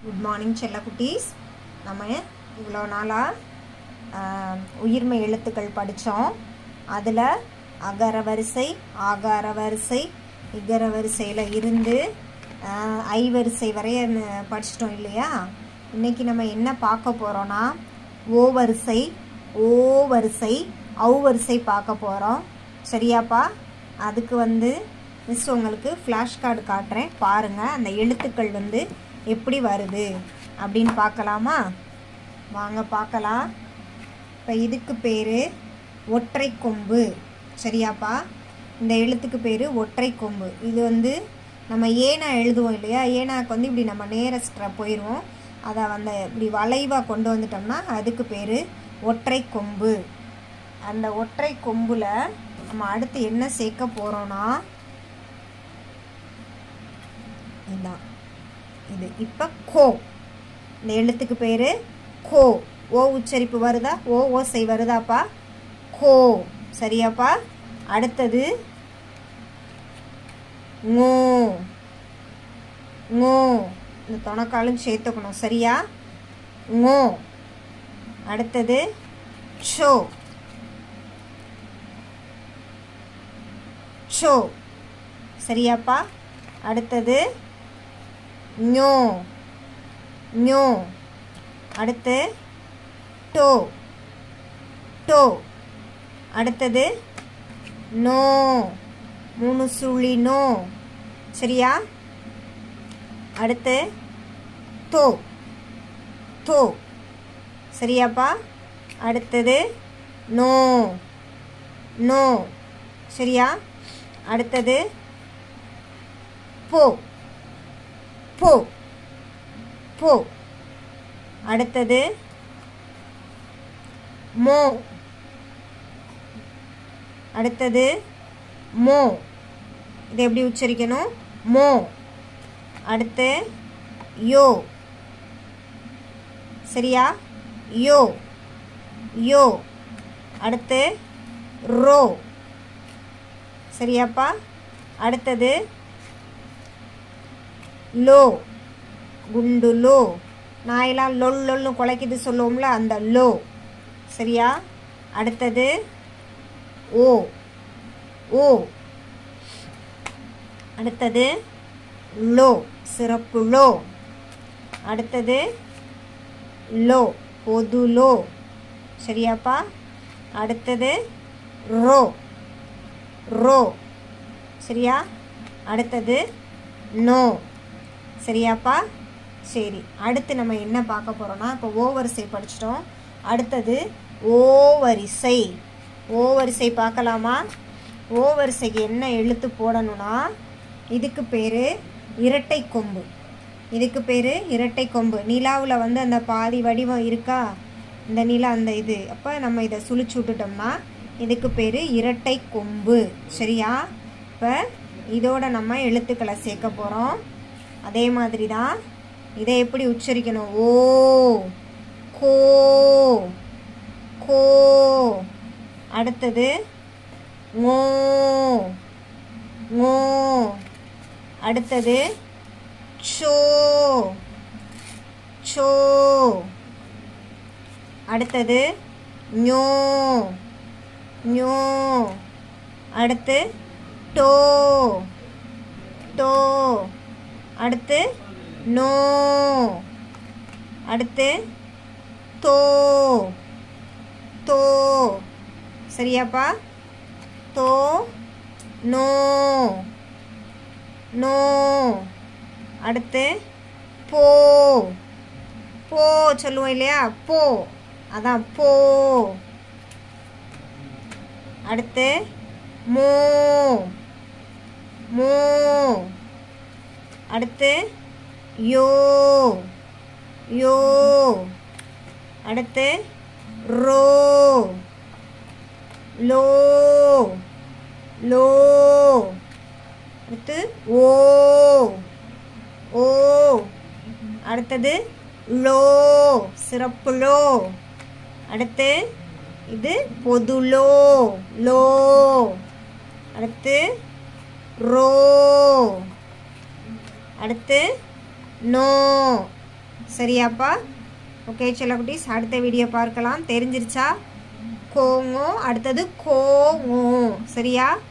good morning செல்லக்குட்டீஸ் நம்ம இவ்வளோ நாளாக உயிர்மை எழுத்துக்கள் படித்தோம் அதில் அகர வரிசை ஆகார வரிசை இகர வரிசையில் இருந்து ஆஹ், ஐ வரிசை வரைய ந- படிச்சிட்டோம் இல்லையா இன்னைக்கு நம்ம என்ன பார்க்க போகிறோன்னா ஓ வரிசை ஓ வரிசை ஔ வரிசை பார்க்க போகிறோம் சரியாப்பா அதுக்கு வந்து மிஸ் உங்களுக்கு ஃப்ளாஷ் கார்டு காட்டுறேன் பாருங்கள் அந்த எழுத்துக்கள் வந்து எப்படி வருது அப்படின்னு பார்க்கலாமா வாங்க பார்க்கலாம் இப்போ இதுக்கு பேர் ஒற்றை கொம்பு சரியாப்பா இந்த எழுத்துக்கு பேர் ஒற்றை கொம்பு இது வந்து நம்ம ஏனா எழுதுவோம் இல்லையா ஏனாக்கு வந்து இப்படி நம்ம நேரஸ்டாக போயிடுவோம் அதை வந்து இப்படி வளைவாக கொண்டு வந்துட்டோம்னா அதுக்கு பேர் ஒற்றை கொம்பு அந்த ஒற்றை கொம்புல நம்ம அடுத்து என்ன சேர்க்க போகிறோன்னா இதுதான் இது இப்போ கோ இந்த எழுத்துக்கு பேர் கோ ஓ உச்சரிப்பு வருதா ஓ ஓசை வருதாப்பா கோ சரியாப்பா அடுத்தது ngô ngô இந்த தொணக்காலும் சேர்த்துக்கணும் சரியா ngô அடுத்தது ஷோ ஷோ சரியாப்பா அடுத்தது ஞோ ஞோ அடுத்து டோ டோ அடுத்தது நோ மூணு சுழி நோ சரியா அடுத்து தோ தோ சரியாப்பா அடுத்தது நோ நோ சரியா அடுத்தது போ போ போ அடுத்தது மோ அடுத்தது மோ இது எப்படி உச்சரிக்கணும் மோ அடுத்து யோ சரியா யோ யோ அடுத்து ரோ சரியாப்பா அடுத்தது லோ குண்டு லோ நாயெல்லாம் லொல் லொல்னு குலைக்குது சொல்லுவோம்ல அந்த லோ சரியா அடுத்தது ஓ ஓ அடுத்தது லோ சிறப்பு லோ அடுத்தது லோ பொது லோ சரியாப்பா அடுத்தது ரோ ரோ சரியா அடுத்தது நோ சரியாப்பா சரி அடுத்து நம்ம என்ன பார்க்க போகிறோம்னா இப்போ ஓ வரிசை படிச்சிட்டோம் அடுத்தது ஓ வரிசை ஓ வரிசை பார்க்கலாமா ஓ வரிசைக்கு என்ன எழுத்து போடணும்னா இதுக்கு பேர் இரட்டை கொம்பு இதுக்கு பேர் இரட்டை கொம்பு நிலாவில் வந்து அந்த பாதி வடிவம் இருக்கா இந்த நிலா அந்த இது அப்போ நம்ம இதை சுழிச்சு விட்டுட்டோம்னா இதுக்கு பேர் இரட்டை கொம்பு சரியா இப்போ இதோட நம்ம எழுத்துக்களை சேர்க்க போகிறோம் அதே மாதிரி தான் இதை எப்படி உச்சரிக்கணும் ஓ கோ கோ அடுத்தது ngô ngô அடுத்தது சோ சோ அடுத்தது ஞோ ஞோ அடுத்து டோ டோ அடுத்து நோ அடுத்து தோ தோ சரியாப்பா தோ நோ நோ அடுத்து போ போ சொல்லுவோம் இல்லையா போ அதான் போ அடுத்து மோ மோ அடுத்து யோ யோ அடுத்து ரோ லோ லோ அடுத்து ஓ ஓ அடுத்தது லோ சிறப்பு லோ அடுத்து இது பொது லோ லோ அடுத்து ரோ அடுத்து நோ சரியாப்பா ஓகே செல்லக்குட்டீஸ் அடுத்த வீடியோ பார்க்கலாம் தெரிஞ்சிருச்சா கோங்கோ அடுத்தது கோங்கோ சரியா